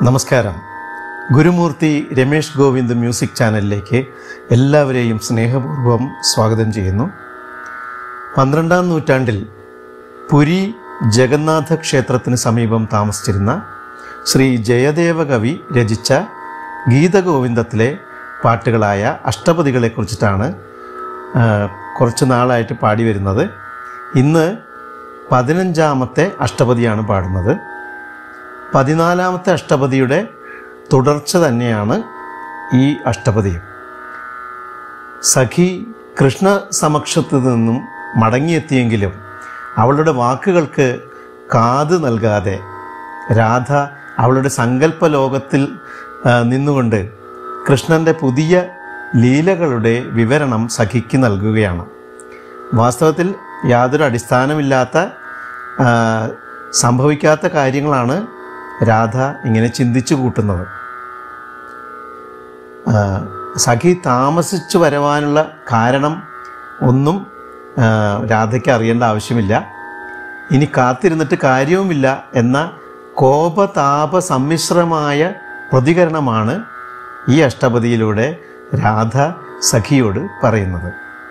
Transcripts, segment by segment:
നമസ്കാരം ഗുരുമൂർത്തി രമേഷ് ഗോവിന്ദ് മ്യൂസിക് ചാനലിലേക്ക് എല്ലാവരെയും സ്നേഹപൂർവ്വം സ്വാഗതം ചെയ്യുന്നു പന്ത്രണ്ടാം നൂറ്റാണ്ടിൽ പുരി ജഗന്നാഥ ക്ഷേത്രത്തിന് സമീപം താമസിച്ചിരുന്ന ശ്രീ ജയദേവ കവി രചിച്ച ഗീതഗോവിന്ദത്തിലെ പാട്ടുകളായ അഷ്ടപതികളെക്കുറിച്ചിട്ടാണ് ആ, കുറച്ച് നാളായിട്ട് പാടി വരുന്നത് ഇന്ന് പതിനഞ്ചാമത്തെ അഷ്ടപതിയാണ് പാടുന്നത് പതിനാലാമത്തെ അഷ്ടപതിയുടെ തുടർച്ച തന്നെയാണ് ഈ അഷ്ടപതിയും സഖി കൃഷ്ണ സമക്ഷത്തു നിന്നും മടങ്ങിയെത്തിയെങ്കിലും അവളുടെ വാക്കുകൾക്ക് കാത് നൽകാതെ രാധ അവളുടെ സങ്കല്പ ലോകത്തിൽ ആ, നിന്നുകൊണ്ട് കൃഷ്ണൻ്റെ പുതിയ ലീലകളുടെ വിവരണം സഖിക്ക് നൽകുകയാണ് വാസ്തവത്തിൽ യാതൊരു അടിസ്ഥാനമില്ലാത്ത ആ, സംഭവിക്കാത്ത കാര്യങ്ങളാണ് രാധ ഇങ്ങനെ ചിന്തിച്ചു കൂട്ടുന്നത് ആ, സഖി താമസിച്ചു വരവാനുള്ള കാരണം ഒന്നും ആ, രാധയ്ക്ക് അറിയേണ്ട ആവശ്യമില്ല ഇനി കാത്തിരുന്നിട്ട് കാര്യവുമില്ല എന്ന കോപതാപ സമ്മിശ്രമായ പ്രതികരണമാണ് ഈ അഷ്ടപതിയിലൂടെ രാധ സഖിയോട് പറയുന്നത്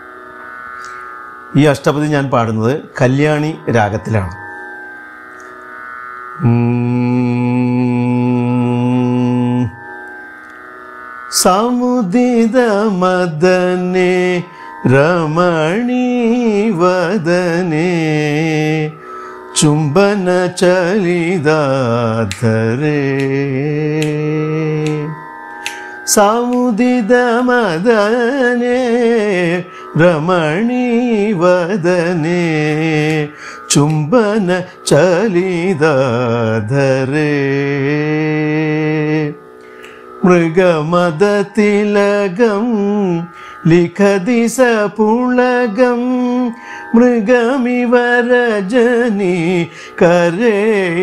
ഈ അഷ്ടപതി ഞാൻ പാടുന്നത് കല്യാണി രാഗത്തിലാണ് ഉം. സമുദിത മദനെ രമണീ വദനെ ചുംബന ചലിതാധരേ സമുദിത മദനെ രമണീ വദനെ ചുംബന ചലിതാധരേ മൃഗമദതിലകം ലിഖതി സപുളകം മൃഗമിവ രജനി കരേ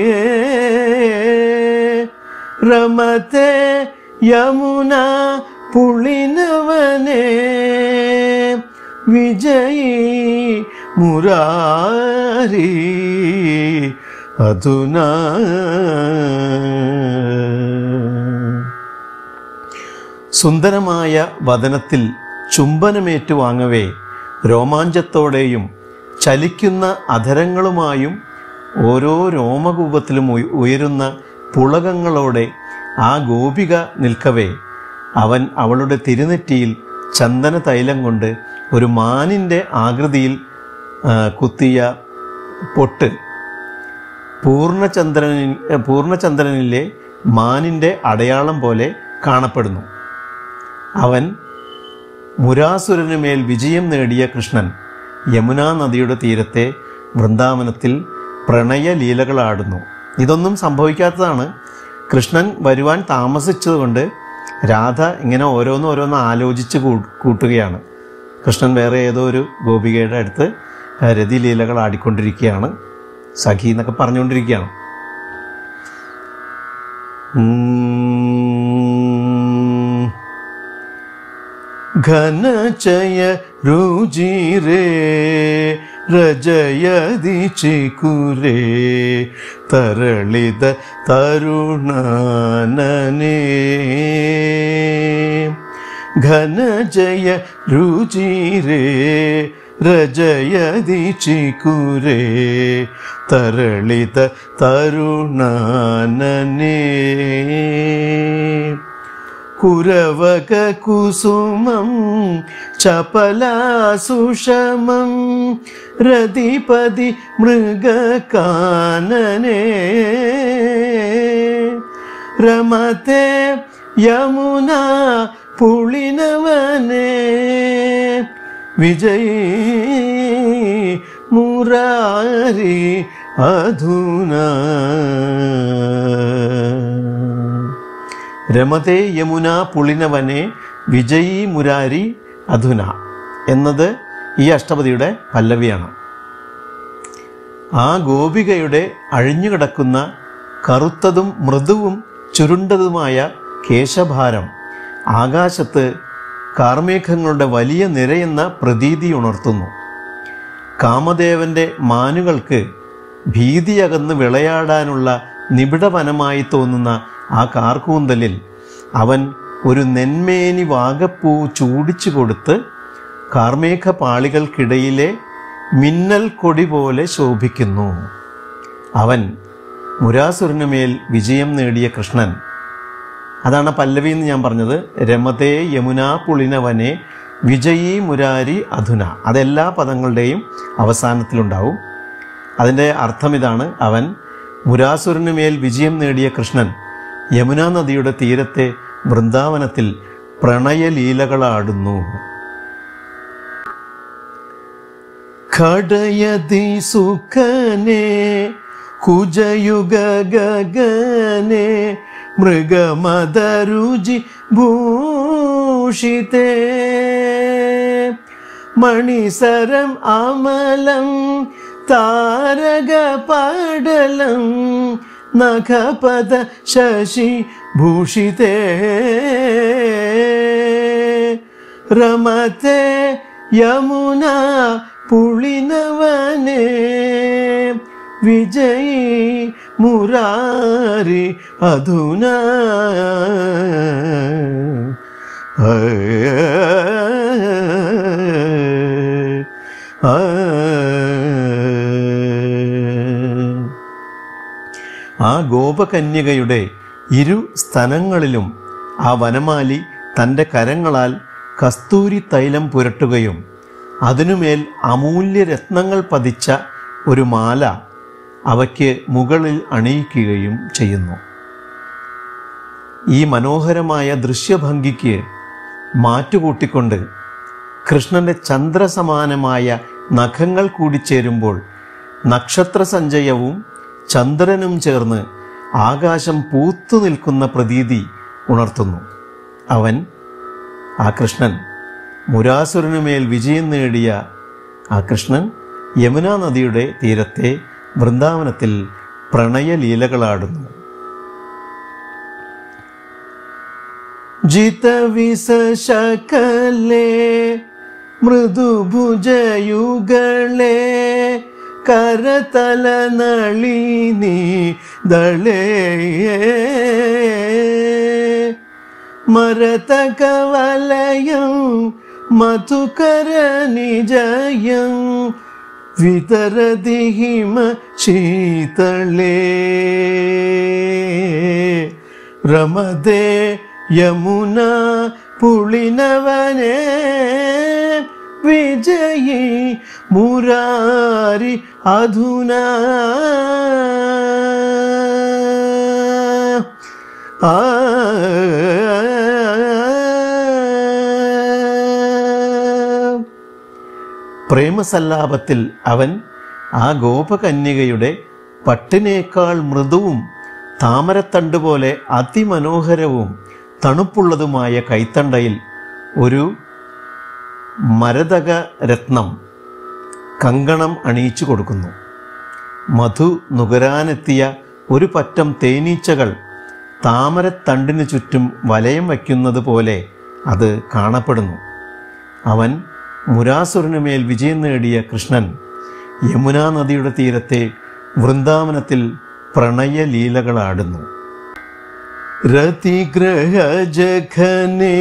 രമത്തെ യമുന പുളിനവനെ വിജയി മുരാരി അധുന സുന്ദരമായ വദനത്തിൽ ചുംബനമേറ്റുവാങ്ങവേ രോമാഞ്ചത്തോടെയും ചലിക്കുന്ന അധരങ്ങളുമായും ഓരോ രോമകൂപത്തിലും ഉയ- ഉയരുന്ന പുളകങ്ങളോടെ ആ ഗോപിക നിൽക്കവേ അവൻ അവളുടെ തിരുനെറ്റിയിൽ ചന്ദന തൈലം കൊണ്ട് ഒരു മാനിൻ്റെ ആകൃതിയിൽ ആ, കുത്തിയ പൊട്ട് പൂർണ്ണചന്ദ്രനിൽ പൂർണ്ണചന്ദ്രനിലെ മാനിൻ്റെ അടയാളം പോലെ കാണപ്പെടുന്നു അവൻ മുരാസുരനുമേൽ വിജയം നേടിയ കൃഷ്ണൻ യമുനാ നദിയുടെ തീരത്തെ വൃന്ദാവനത്തിൽ പ്രണയലീലകളാടുന്നു ഇതൊന്നും സംഭവിക്കാത്തതാണ് കൃഷ്ണൻ വരുവാൻ താമസിച്ചതുകൊണ്ട് രാധ ഇങ്ങനെ ഓരോന്ന് ഓരോന്ന് ആലോചിച്ച് കൂ- കൂട്ടുകയാണ് കൃഷ്ണൻ വേറെ ഏതോ ഒരു ഗോപികയുടെ അടുത്ത് രതിലീലകൾ ആടിക്കൊണ്ടിരിക്കുകയാണ് സഖി എന്നൊക്കെ പറഞ്ഞുകൊണ്ടിരിക്കുകയാണ് ഉം. ಘನಚಯ ರುಜಿರೆ ರಜಯದಿ ಚಿಕುರೆ ತರಳಿದ ತರುಣನನೇ ಘನ ಜಯ ರುಜಿರೆ ರಜಯದಿ ಚಿಕುರೆ ತರಳಿದ ತರುಣನನೇ കുരവക കുസുമം ചപലാസുഷമം രതിപതി മൃഗകാനനെ രമത്തെ യമുന പുളിനവനെ വിജയീ മുരാരി അധുന രമതേ യമുന പുളിനവനെ വിജയീ മുരാരി അധുന എന്നത് ഈ അഷ്ടപതിയുടെ പല്ലവിയാണ് ആ ഗോപികയുടെ അഴിഞ്ഞുകിടക്കുന്ന കറുത്തതും മൃദുവും ചുരുണ്ടതുമായ കേശഭാരം ആകാശത്ത് കാർമേഘങ്ങളുടെ വലിയ നിരയെന്ന പ്രതീതി ഉണർത്തുന്നു കാമദേവന്റെ മാനുകൾക്ക് ഭീതിയകന്ന് വിളയാടാനുള്ള നിബിഡവനമായി തോന്നുന്ന ആ കാർക്കൂന്തലിൽ അവൻ ഒരു നെന്മേനി വാഗപ്പൂ ചൂടിച്ചു കൊടുത്ത് കാർമേഘ പാളികൾക്കിടയിലെ മിന്നൽ കൊടി പോലെ ശോഭിക്കുന്നു അവൻ മുരാസുരനുമേൽ വിജയം നേടിയ കൃഷ്ണൻ അതാണ് പല്ലവി എന്ന് ഞാൻ പറഞ്ഞത് രമതേ യമുന പുളിനവനെ വിജയീ മുരാരി അധുന അതെല്ലാ പദങ്ങളുടെയും അവസാനത്തിലുണ്ടാവും അതിൻ്റെ അർത്ഥം ഇതാണ് അവൻ മുരാസുരന് മേൽ വിജയം നേടിയ കൃഷ്ണൻ യമുനാ നദിയുടെ തീരത്തെ വൃന്ദാവനത്തിൽ പ്രണയലീലകളാടുന്നു ഖടയതി സുഖനെ കുജയുഗ ഗഗനെ മൃഗമദരുചി ഭൂഷിതേ മണിസരം അമലം താരകപടലം നഖപദ ശശി ഭൂഷിതേ രമത്തെ യമുന പുളിനവനെ വിജയി മുരാരി അധുന ആ ഗോപകന്യകയുടെ ഇരു സ്ഥലങ്ങളിലും ആ വനമാലി തൻ്റെ കരങ്ങളാൽ കസ്തൂരി തൈലം പുരട്ടുകയും അതിനുമേൽ അമൂല്യ രത്നങ്ങൾ പതിച്ച ഒരു മാല അവയ്ക്ക് മുകളിൽ അണിയിക്കുകയും ചെയ്യുന്നു ഈ മനോഹരമായ ദൃശ്യഭംഗിക്ക് മാറ്റുകൂട്ടിക്കൊണ്ട് കൃഷ്ണന്റെ ചന്ദ്രസമാനമായ നഖങ്ങൾ കൂടിച്ചേരുമ്പോൾ നക്ഷത്ര സഞ്ചയവും ചന്ദ്രനും ചേർന്ന് ആകാശം പൂത്തു നിൽക്കുന്ന പ്രതീതി ഉണർത്തുന്നു അവൻ ആ കൃഷ്ണൻ മുരാസുരനുമേൽ വിജയം നേടിയ ആ കൃഷ്ണൻ യമുനാ നദിയുടെ തീരത്തെ വൃന്ദാവനത്തിൽ പ്രണയലീലകളാടുന്നു ജിതവിശകലേ മൃദുഭുജയുകളേ കരതല നളിനി ദളേ മരതകവലയം മധുകര നിജയം വിതരതി ഹിമ ശീതളേ രമതേ യമുന പുളിനവനെ വിജയി മുരാരി അധുന ആ പ്രേമസല്ലാപത്തിൽ അവൻ ആ ഗോപകന്യകയുടെ പട്ടിനേക്കാൾ മൃദുവും താമരത്തണ്ട് പോലെ അതിമനോഹരവും തണുപ്പുള്ളതുമായ കൈത്തണ്ടയിൽ ഒരു മരതക രത്നം കങ്കണം അണിയിച്ചു കൊടുക്കുന്നു മധു നുകരാനെത്തിയ ഒരു പറ്റം തേനീച്ചകൾ താമരത്തണ്ടിനു ചുറ്റും വലയം വയ്ക്കുന്നത് പോലെ അത് കാണപ്പെടുന്നു അവൻ മുരാസുരനുമേൽ വിജയം നേടിയ കൃഷ്ണൻ യമുനാ നദിയുടെ തീരത്തെ വൃന്ദാവനത്തിൽ പ്രണയലീലകളാടുന്നു രതിഗ്രഹജഘനെ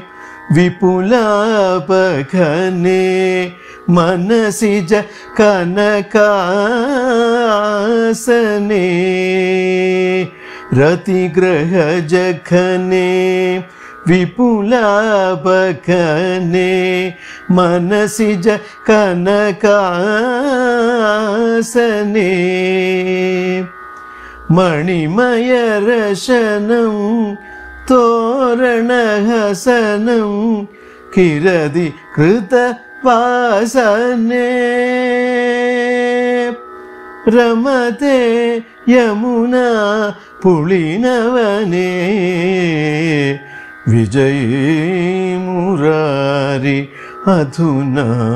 വിപുലാപഘനെ മനസിജ കനകാസനെ രതിഗ്രഹജഘനെ വിപുലാപഘനെ മനസിജ കനകാസനെ മണിമയരശനം തോരണഹസനം കിരതി കൃതവാസനേ രമതേ യമുന പുളിനവനേ വിജയീ മുരാരി അധുന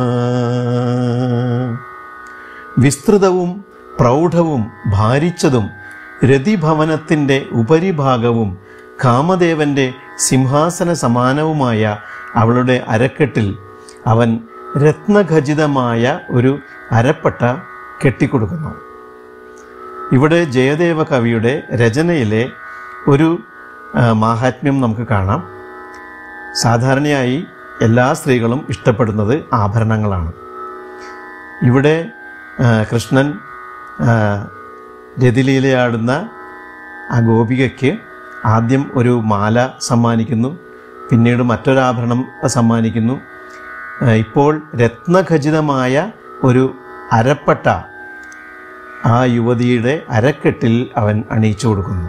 വിസ്തൃതവും പ്രൗഢവും ഭാരിച്ചതും രതിഭവനത്തിൻ്റെ ഉപരിഭാഗവും കാമദേവന്റെ സിംഹാസന സമാനവുമായ അവളുടെ അരക്കെട്ടിൽ അവൻ രത്നഖചിതമായ ഒരു അരപ്പട്ട കെട്ടിക്കൊടുക്കുന്നു ഇവിടെ ജയദേവ കവിയുടെ രചനയിലെ ഒരു ആ, മാഹാത്മ്യം നമുക്ക് കാണാം സാധാരണയായി എല്ലാ സ്ത്രീകളും ഇഷ്ടപ്പെടുന്നത് ആഭരണങ്ങളാണ് ഇവിടെ ആ, കൃഷ്ണൻ ആ, രതിലീലയാടുന്ന ആ ഗോപികയ്ക്ക് ആദ്യം ഒരു മാല സമ്മാനിക്കുന്നു പിന്നീട് മറ്റൊരാഭരണം സമ്മാനിക്കുന്നു ആ, ഇപ്പോൾ രത്നഖചിതമായ ഒരു അരപ്പട്ട ആ യുവതിയുടെ അരക്കെട്ടിൽ അവൻ അണിയിച്ചു കൊടുക്കുന്നു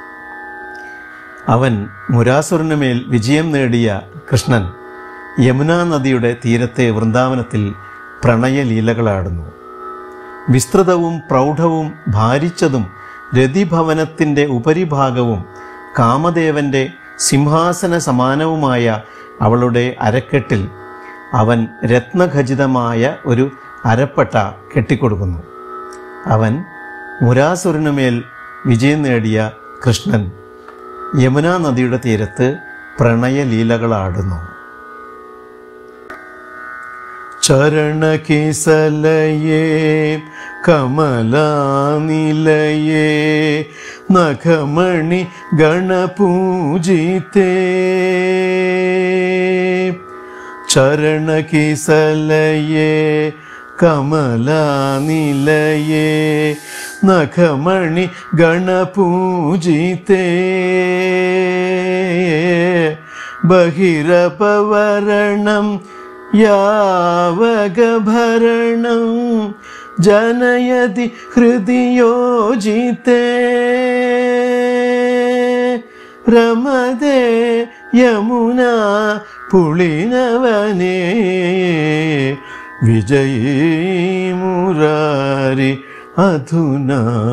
അവൻ മുരാസുരന് മേൽ വിജയം നേടിയ കൃഷ്ണൻ യമുനാ നദിയുടെ തീരത്തെ വൃന്ദാവനത്തിൽ പ്രണയലീലകളാടുന്നു വിസ്തൃതവും പ്രൗഢവും ഭാരിച്ചതും രതിഭവനത്തിൻ്റെ ഉപരിഭാഗവും കാമദേവന്റെ സിംഹാസന സമാനവുമായ അവളുടെ അരക്കെട്ടിൽ അവൻ രത്നഖചിതമായ ഒരു അരപ്പട്ട കെട്ടിക്കൊടുക്കുന്നു അവൻ മുരാസുരനുമേൽ വിജയം നേടിയ കൃഷ്ണൻ യമുനാ നദിയുടെ തീരത്ത് പ്രണയലീലകളാടുന്നു ചരണകിസലയേ കമലാനിലയേ നഖമണി ഗണപൂജിതേ ചരണകിസലയേ കമലാനിലയേ നഖമണി ഗണപൂജിതേ ബഹിരപവരണം യാവകഭരണം ജനയതി ഹൃദി യോജിതേ രമതേ യമുന പുളിനവനേ വിജയീ മുരാരി അധുന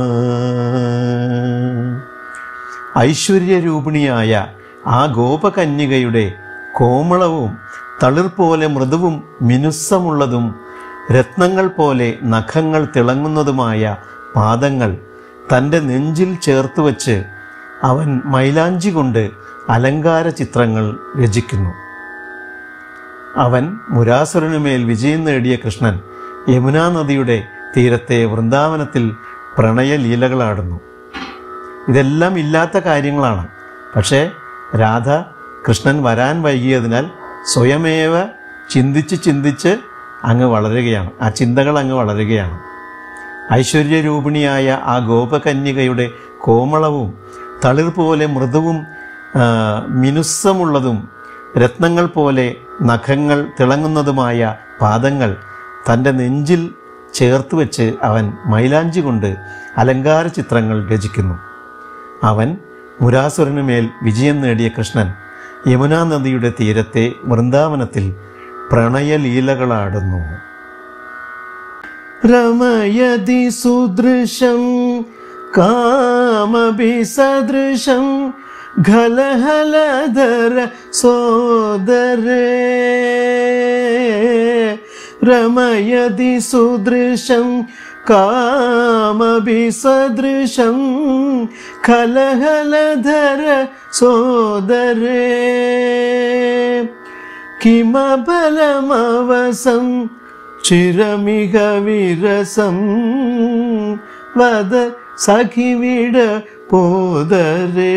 ഐശ്വര്യരൂപിണിയായ ആ ഗോപകന്യകയുടെ കോമളവും തളിർ പോലെ മൃദുവും മിനുസമുള്ളതും രത്നങ്ങൾ പോലെ നഖങ്ങൾ തിളങ്ങുന്നതുമായ പാദങ്ങൾ തൻ്റെ നെഞ്ചിൽ ചേർത്ത് വച്ച് അവൻ മൈലാഞ്ചി കൊണ്ട് അലങ്കാര ചിത്രങ്ങൾ രചിക്കുന്നു അവൻ മുരാസുരനുമേൽ വിജയം നേടിയ കൃഷ്ണൻ യമുനാ നദിയുടെ തീരത്തെ വൃന്ദാവനത്തിൽ പ്രണയലീലകളാടുന്നു ഇതെല്ലാം ഇല്ലാത്ത കാര്യങ്ങളാണ് പക്ഷേ രാധ കൃഷ്ണൻ വരാൻ വൈകിയതിനാൽ സ്വയമേവ ചിന്തിച്ച് ചിന്തിച്ച് അങ്ങ് വളരുകയാണ് ആ ചിന്തകൾ അങ്ങ് വളരുകയാണ് ഐശ്വര്യരൂപിണിയായ ആ ഗോപകന്യകയുടെ കോമളവും തളിർ പോലെ മൃദുവും ആ, മിനുസമുള്ളതും രത്നങ്ങൾ പോലെ നഖങ്ങൾ തിളങ്ങുന്നതുമായ പാദങ്ങൾ തൻ്റെ നെഞ്ചിൽ ചേർത്ത് വെച്ച് അവൻ മൈലാഞ്ചി കൊണ്ട് അലങ്കാര ചിത്രങ്ങൾ രചിക്കുന്നു അവൻ മുരാസുരനു മേൽ വിജയം നേടിയ കൃഷ്ണൻ യമുനാ നദിയുടെ തീരത്തെ വൃന്ദാവനത്തിൽ പ്രണയലീലകളാടുന്നു രമയതി സുദൃശം കാമഭിസദൃശം ഘലഹലധര സോദരേ രമയതി സുദൃശം കാമഭിസദൃശം ഖലഹലധര സോദരേ കിമബലമവസം ചിരമിക വിരസം വദ സഖിവിട പോദരേ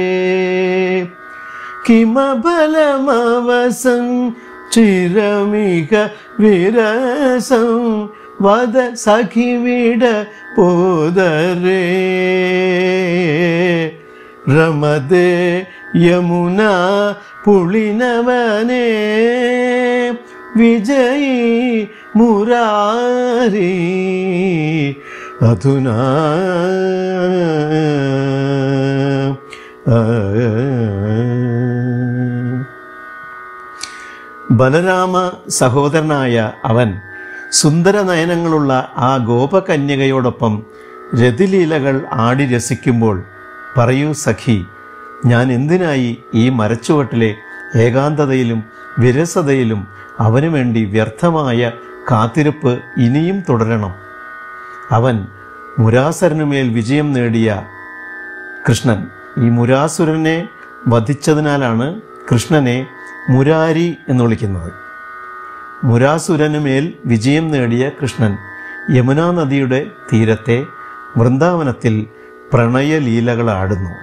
കിമബലമവസം ചിരമിക വിരസം വദ സഖിവിട പോദരേ രമതേ യമുന പുളിനവനേ വിജയീ മുരാരി അധുനാ ബലരാമ സഹോദരനായ അവൻ സുന്ദര നയനങ്ങളുള്ള ആ ഗോപകന്യകയോടൊപ്പം രതിലീലകൾ ആടി രസിക്കുമ്പോൾ പറയൂ സഖി ഞാൻ എന്തിനായി ഈ മരച്ചുവട്ടിലെ ഏകാന്തതയിലും വിരസതയിലും അവനു വേണ്ടി വ്യർത്ഥമായ കാത്തിരിപ്പ് ഇനിയും തുടരണം അവൻ മുരാസരനുമേൽ വിജയം നേടിയ കൃഷ്ണൻ ഈ മുരാസുരനെ വധിച്ചതിനാലാണ് കൃഷ്ണനെ മുരാരി എന്ന് വിളിക്കുന്നത് മുരാസുരനുമേൽ വിജയം നേടിയ കൃഷ്ണൻ യമുനാ നദിയുടെ തീരത്തെ വൃന്ദാവനത്തിൽ പ്രണയലീലകളാടുന്നു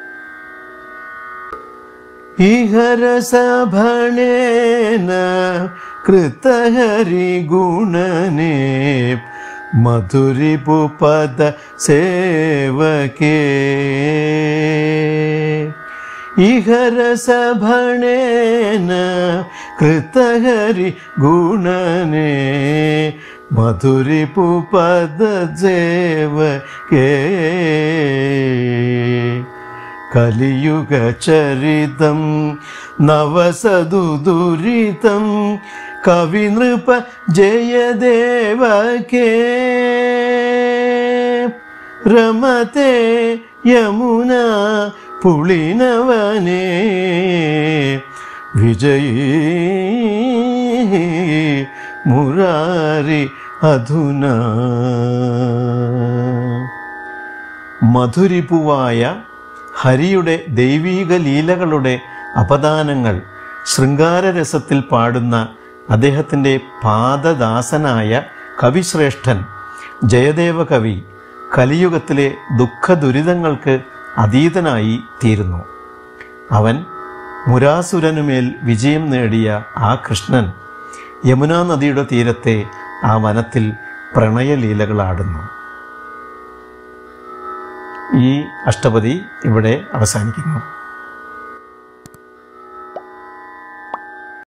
ഇഹരസഭണേന കൃതഹരി ഗുണനേ മധുരിപുപദ സേവകേ ഇഹരസഭണേന കൃതഹരി ഗുണനേ മധുരിപുപദ സേവകേ കലിയുഗചരിതം നവസദുദുരിതം കവിനൃപ ജയദേവകേ രമത്തെ യമുന പുളിനവനേ വിജയീ മുരാരി അധുന മധുരിപുവായ ഹരിയുടെ ദൈവീക ലീലകളുടെ അപദാനങ്ങൾ ശൃംഗാരരസത്തിൽ പാടുന്ന അദ്ദേഹത്തിൻ്റെ പാദദാസനായ കവിശ്രേഷ്ഠൻ ജയദേവ കവി കലിയുഗത്തിലെ ദുഃഖദുരിതങ്ങൾക്ക് അതീതനായി തീരുന്നു അവൻ മുരാസുരനുമേൽ വിജയം നേടിയ ആ കൃഷ്ണൻ യമുനാ നദിയുടെ തീരത്തെ ആ വനത്തിൽ പ്രണയലീലകളാടുന്നു ഈ അഷ്ടപതി ഇവിടെ അവസാനിക്കുന്നു